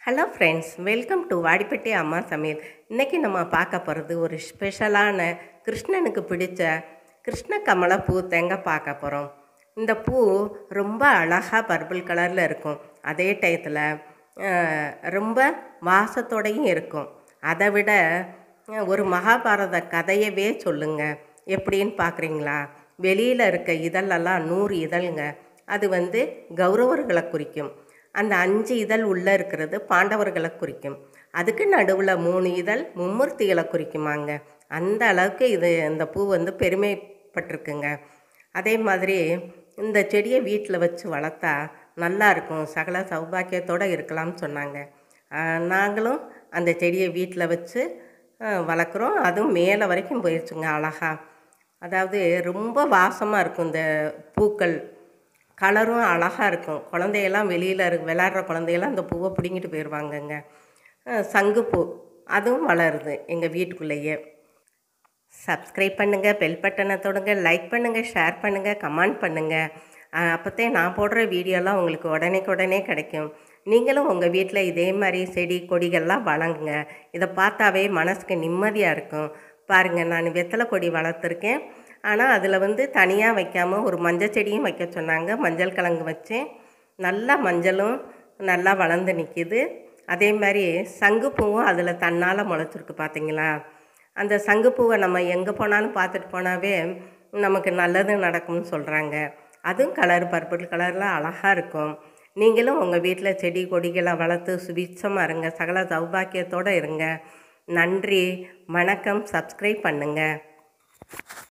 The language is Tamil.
hello friends welcome to Vadipatti அம்மா சமையல் இன்றைக்கி நம்ம பார்க்க போகிறது ஒரு ஸ்பெஷலான கிருஷ்ணனுக்கு பிடிச்ச கிருஷ்ண கமல பூ தேங்க பார்க்க போகிறோம் இந்த பூ ரொம்ப அழகாக பர்பிள் கலரில் இருக்கும் அதே டயத்தில் ரொம்ப வாசத்தோடையும் இருக்கும் அதை விட அஹ், ஒரு மகாபாரத கதையவே சொல்லுங்க எப்படின்னு பார்க்குறீங்களா வெளியில் இருக்க இதழெல்லாம் நூறு இதழ்ங்க அது வந்து கௌரவர்களை குறிக்கும் அந்த அஞ்சு இதழ் உள்ளே இருக்கிறது பாண்டவர்களை குறிக்கும் அதுக்கு நடுவில் மூணு இதழ் மும்மூர்த்திகளை குறிக்குமாங்க அந்த அளவுக்கு இது இந்த பூ வந்து பெருமைப்பட்டிருக்குங்க அதே மாதிரி இந்த செடியை வீட்டில் வச்சு வளர்த்தா நல்லா இருக்கும் சகல சௌபாக்கியத்தோடு இருக்கலாம்னு சொன்னாங்க ஆஹ் நாங்களும் அந்த செடியை வீட்டில் வச்சு ஆஹ் வளர்க்குறோம் அதுவும் மேலே வரைக்கும் போயிடுச்சுங்க அழகா அதாவது ரொம்ப வாசமாக இருக்கும் இந்த பூக்கள் கலரும் அழகாக இருக்கும் குழந்தையெல்லாம் வெளியில் இரு விளாட்ற குழந்தையெல்லாம் அந்த பூவை பிடுங்கிட்டு போயிடுவாங்கங்க அஹ் சங்குப்பூ அதுவும் வளருது எங்கள் வீட்டுக்குள்ளேயே சப்ஸ்கிரைப் பண்ணுங்கள் பெல் பட்டனை தொடுங்க லைக் பண்ணுங்கள் ஷேர் பண்ணுங்கள் கமெண்ட் பண்ணுங்கள் அப்போத்தே நான் போடுற வீடியோலாம் உங்களுக்கு உடனேக்குடனே கிடைக்கும் நீங்களும் உங்கள் வீட்டில் இதே மாதிரி செடி கொடிகள்லாம் வளங்குங்க இதை பார்த்தாவே மனசுக்கு நிம்மதியாக இருக்கும் பாருங்கள் நான் வெத்தலை கொடி வளர்த்துருக்கேன் ஆனால் அதில் வந்து தனியாக வைக்காமல் ஒரு மஞ்சள் செடியும் வைக்க சொன்னாங்க மஞ்சள் கிழங்கு வச்சேன் நல்லா மஞ்சளும் நல்லா வளர்ந்து நிற்கிது அதே மாதிரி சங்குப்பூவும் அதில் தன்னால் முளைச்சிருக்கு பார்த்தீங்களா அந்த சங்குப்பூவை நம்ம எங்கே போனாலும் பார்த்துட்டு போனாவே நமக்கு நல்லது நடக்கும்னு சொல்கிறாங்க அதுவும் கலர் பர்பிள் கலரில் அழகாக இருக்கும் நீங்களும் உங்கள் வீட்டில் செடி கொடிகளை வளர்த்து சுபிட்சமாக இருங்க சகல சௌபாக்கியத்தோடு இருங்க நன்றி வணக்கம் சப்ஸ்கிரைப் பண்ணுங்கள்